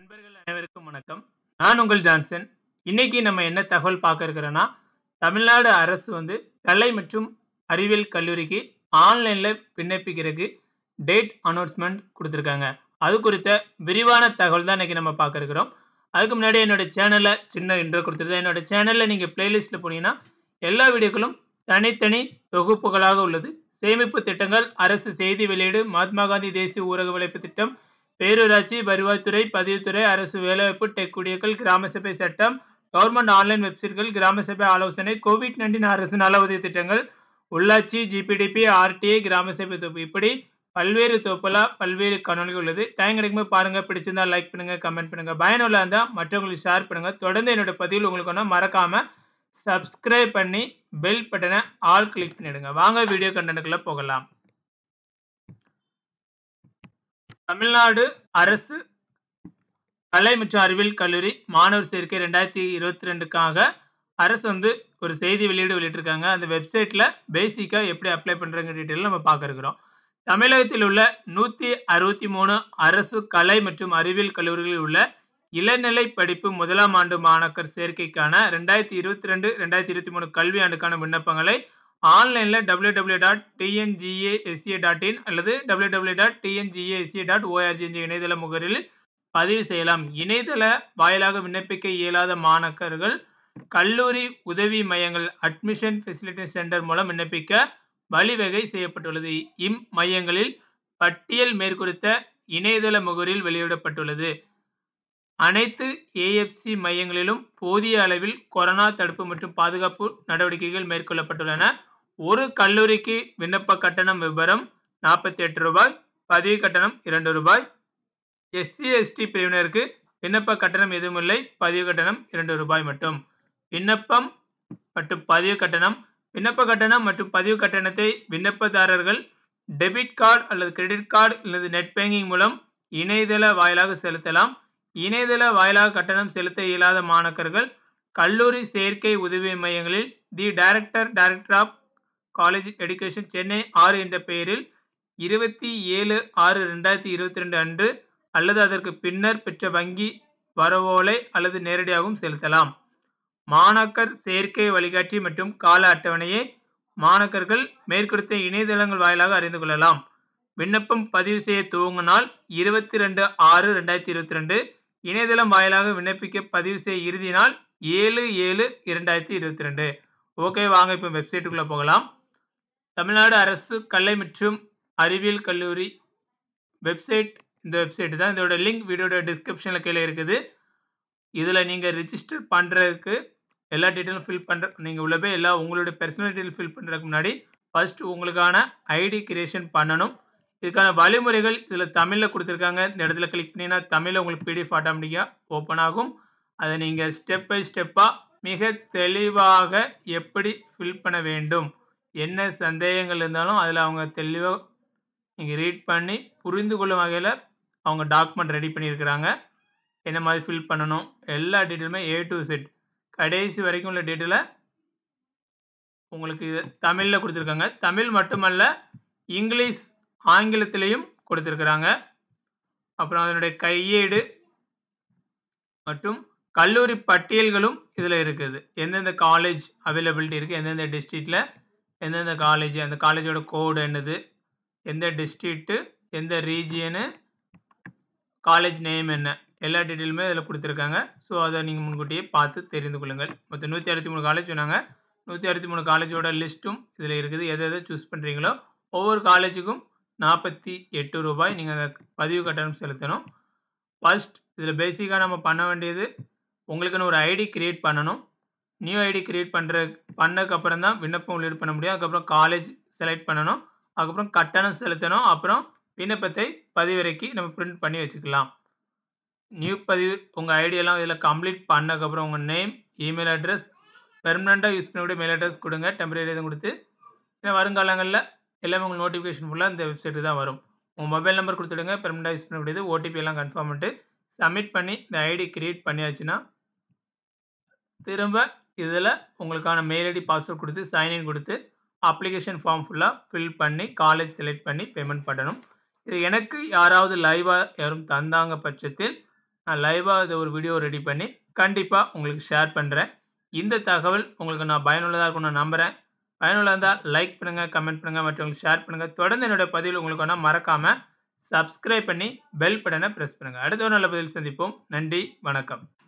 நண்பர்கள் அனைவருக்கும் வணக்கம். நான் உங்கள் ஜான்சன். இன்னைக்கு நம்ம என்ன தகவல் பார்க்க இருக்கிறோம்னா, தமிழ்நாடு அரசு வந்து கலை மற்றும் அறிவியல் கல்லூரிக்கு ஆன்லைன்ல விண்ணப்பிக்கிறதுக்கு டேட் அனௌன்ஸ்மென்ட் குடுத்திருக்காங்க. அது குறித்த விரிவான தகவல் தான் இன்னைக்கு நம்ம பார்க்க இருக்கிறோம். அதுக்கு முன்னாடி என்னோட சேனல்ல சின்ன இன்ட்ரோ குடுத்துருந்தேன். என்னோட சேனல்ல நீங்க பிளேலிஸ்ட்ல போனீங்கன்னா, எல்லா வீடியோக்களும் தனித்தனி தொகுப்புகளாக உள்ளது. சேமிப்பு திட்டங்கள், அரசு செய்தி வெளியீடு, மகாத்மா காந்தி தேசிய ஊரக உழைப்பு திட்டம், பேரூராட்சி, வருவாய்த்துறை, பதிவுத்துறை, அரசு வேலைவாய்ப்பு, டெக் குடியேற்றல், கிராம சபை சட்டம், கவர்ன்மென்ட் ஆன்லைன் வெப்சைட்கள், கிராம சபை ஆலோசனை, கோவிட்-19 அரசு நல உதவி திட்டங்கள், உள்ளாட்சி, ஜிபிடிபி, ஆர்டிஐ, கிராம சபை தொகுப்பு இப்படி பல்வேறு தொகுப்புல பல்வேறு காணொளிகள் உள்ளது. டைம் கிடைக்கும்போது பாருங்க. பிடிச்சிருந்தா லைக் பண்ணுங்க, கமெண்ட் பண்ணுங்க. பயனுள்ளதா இருந்தா மற்றவங்களுக்கு ஷேர் பண்ணுங்க. தொடர்ந்து என்னோட பதிவுகள் உங்களுக்கு வேணும்னா மறக்காம சப்ஸ்கிரைப் பண்ணி பெல் பட்டன ஆல் கிளிக் பண்ணிடுங்க. வாங்க வீடியோ கன்டென்ட்க்குள்ள போகலாம். தமிழ்நாடு அரசு கலை மற்றும் அறிவியல் கல்லூரி மாணவர் சேர்க்கை 2022க்காக அரசு வந்து ஒரு செய்தி வெளியீடு வெளியிட்டிருக்காங்க. அந்த வெப்சைட்ல பேசிக்கா எப்படி அப்ளை பண்றதுங்கிற டீட்டெயில் நம்ம பார்க்க இருக்கிறோம். தமிழகத்தில் உள்ள 163 அரசு கலை மற்றும் அறிவியல் கல்லூரிகளில் உள்ள இளநிலை படிப்பு முதலாம் ஆண்டு மாணாக்கர் சேர்க்கைக்கான 2022, 2023 கல்வியாண்டுக்கான விண்ணப்பங்களை ஆன்லைன்ல www.tngasa.in அல்லது www.tngasa.org என்ற இணையதள முகவரியில் பதிவு செய்யலாம். இணையதள வாயிலாக விண்ணப்பிக்க இயலாத மாணாக்கர்கள் கல்லூரி உதவி மையங்கள் அட்மிஷன் ஃபெசிலிட்டேஷன் சென்டர் மூலம் விண்ணப்பிக்க வழிவகை செய்யப்பட்டுள்ளது. இம்மையங்களில் பட்டியல் மேற்குறித்த இணையதள முகவரியில் வெளியிடப்பட்டுள்ளது. அனைத்து ஏஎப்சி மையங்களிலும் போதிய அளவில் கொரோனா தடுப்பு மற்றும் பாதுகாப்பு நடவடிக்கைகள் மேற்கொள்ளப்பட்டுள்ளன. ஒரு கல்லூரிக்கு விண்ணப்ப கட்டணம் விபரம் ரூ. 48 பதிவு கட்டணம் ரூ. 2 எஸ்சி, எஸ்டி பிரிவினருக்கு விண்ணப்ப கட்டணம் எதுவுமில்லை. பதிவு கட்டணம் ரூ. 2 மட்டும். விண்ணப்பம் மற்றும் பதிவு கட்டணம் விண்ணப்ப கட்டணம் மற்றும் பதிவு கட்டணத்தை விண்ணப்பதாரர்கள் டெபிட் கார்டு அல்லது கிரெடிட் கார்டு அல்லது நெட் பேங்கிங் மூலம் இணையதள வாயிலாக செலுத்தலாம். இணையதள வாயிலாக கட்டணம் செலுத்த இயலாத மாணாக்கர்கள் கல்லூரி சேர்க்கை உதவி மையங்களில் the director director of college education Chennai 6 என்ற பெயரில் 27/6/2022 அன்று அல்லது அதற்கு பின்னர் பெற்ற வங்கி வரவோலை அல்லது நேரடியாகவும் செலுத்தலாம். மாணாக்கர் சேர்க்கை வழிகாட்டி மற்றும் கால அட்டவணையை மாணாக்கர்கள் மேற்குறித்த இணையதளங்கள் வாயிலாக அறிந்து கொள்ளலாம். விண்ணப்பம் பதிவு செய்ய துவங்கும் நாள் 22/6/2022 இணையதளம் வாயிலாக விண்ணப்பிக்க பதிவு செய்ய இறுதி நாள் 7/7/2022 ஓகே வாங்க இப்போ வெப்சைட்டுக்குள்ள போகலாம். தமிழ்நாடு அரசு கலை மற்றும் அறிவியல் கல்லூரி வெப்சைட் இந்த வெப்சைட் தான். இதோட லிங்க் வீடியோட டிஸ்கிரிப்ஷன்ல கீழ இருக்குது. இதுல நீங்க ரிஜிஸ்டர் பண்றதுக்கு எல்லா டீட்டெயிலும் ஃபில் பண்ற நீங்க உள்ள போய் எல்லா உங்களுடைய பெர்சனல் டீட்டெயில் ஃபில் பண்றதுக்கு முன்னாடி ஃபர்ஸ்ட் உங்களுக்கான ஐடி கிரியேஷன் பண்ணணும். இதுக்கான வழிமுறைகள் இதுல தமிழ்ல குடுத்திருக்காங்க. இந்த இடத்துல கிளிக் பண்ணீங்கன்னா தமிழ்ல உங்களுக்கு பிடிஎஃப் ஆட்டோமேட்டிக்கா ஓப்பன் ஆகும். அத நீங்க ஸ்டெப் பை ஸ்டெப்பா மிக தெளிவாக எப்படி ஃபில் பண்ண வேண்டும். என்ன சந்தேகங்கள் இருந்தாலும் அதுல அவங்க தெளிவா நீங்க ரீட் பண்ணி புரிந்து கொள்ளும் வகையில அவங்க டாக்குமெண்ட் ரெடி பண்ணியிருக்கிறாங்க. என்ன மாதிரி ஃபில் பண்ணணும் எல்லா டீட்டெயிலுமே ஏ டூ இசட் கடைசி வரைக்கும் உள்ள டீட்டெயில உங்களுக்கு இது தமிழ்ல குடுத்திருக்காங்க. தமிழ் மட்டுமல்ல இங்கிலீஷ், ஆங்கிலத்திலயும் குடுத்திருக்கிறாங்க. அப்புறம் அதனுடைய கையேடு மற்றும் கல்லூரி பட்டியல்களும் இதுல இருக்குது. எந்தெந்த காலேஜ் அவைலபிலிட்டி இருக்கு, எந்தெந்த டிஸ்ட்ரிக்ட்ல எந்தெந்த காலேஜ், அந்த காலேஜோட கோடு என்னது, எந்த டிஸ்ட்ரிக்ட், எந்த ரீஜியன், காலேஜ் நேம் என்ன எல்லா டீட்டெயிலுமே இதுல குடுத்திருக்காங்க. ஸோ அத நீங்க முன்கூட்டியே பார்த்து தெரிந்து கொள்ளுங்கள். மொத்தம் 163 காலேஜ் சொன்னாங்க. 163 காலேஜோட லிஸ்ட்டும் இதுல இருக்குது. எத எத சூஸ் பண்றீங்களோ ஒவ்வொரு காலேஜுக்கும் ரூ. 48 நீங்க அத பதிவு கட்டணம் செலுத்தணும். ஃபர்ஸ்ட் இதுல பேசிக்கா நம்ம பண்ண வேண்டியது உங்களுக்குன்னு ஒரு ஐடி கிரியேட் பண்ணணும். நியூ ஐடி கிரியேட் பண்ற பண்ணதுக்கு அப்புறம் தான் விண்ணப்பம் உள்ளீடு பண்ண முடியும். அதுக்கப்புறம் காலேஜ் செலக்ட் பண்ணணும். அதுக்கப்புறம் கட்டணம் செலுத்தணும். அப்புறம் விண்ணப்பத்தை பதிவிறக்கி நம்ம பிரிண்ட் பண்ணி வச்சுக்கலாம். நியூ பதிவு உங்க ஐடி எல்லாம் இதுல கம்ப்ளீட் பண்ணதுக்கு அப்புறம் உங்க நேம், இமெயில் அட்ரஸ், பெர்மனன்ட்டா யூஸ் பண்ணக்கூடிய மெயில் அட்ரஸ் குடுங்க. டெம்பரரி எதுவும் குடுத்து ஏன்னா வருங்காலங்கள்ல எல்லாமே உங்களுக்கு நோட்டிஃபிகேஷன் ஃபுல்லா இந்த வெப்சைட்டுக்கு தான் வரும். உங்க மொபைல் நம்பர் குடுத்துடுங்க. பெர்மனன்ட்டா யூஸ் பண்ணக்கூடியது. ஓடிபி எல்லாம் கன்ஃபார்ம் பண்ணிட்டு சப்மிட் பண்ணி இந்த ஐடி கிரியேட் பண்ணியாச்சுன்னா திரும்ப இதுல உங்களுக்கான மெயில் ஐடி, பாஸ்வேர்ட் குடுத்து சைன் இன் குடுத்து அப்ளிகேஷன் ஃபார்ம் ஃபுல்லா ஃபில் பண்ணி காலேஜ் செலக்ட் பண்ணி பேமெண்ட் பண்ணணும். இது எனக்கு யாராவது லைவா யாரும் தந்தாங்க பட்சத்தில் நான் லைவா இத ஒரு வீடியோ ரெடி பண்ணி கண்டிப்பா உங்களுக்கு ஷேர் பண்றேன். இந்த தகவல் உங்களுக்கு நான் பயனுள்ளதா இருக்கும்னு நான் நம்புறேன். பயனுள்ளதா இருந்தா லைக் பண்ணுங்க, கமெண்ட் பண்ணுங்க, மற்றவங்களுக்கு ஷேர் பண்ணுங்க. தொடர்ந்து என்னுடைய பதிவுகள் உங்களுக்கு வேணும்னா மறக்காம சப்ஸ்கிரைப் பண்ணி பெல் பட்டன பிரஸ் பண்ணுங்க. அடுத்த ஒரு நல்ல பதிவில் சந்திப்போம். நன்றி, வணக்கம்.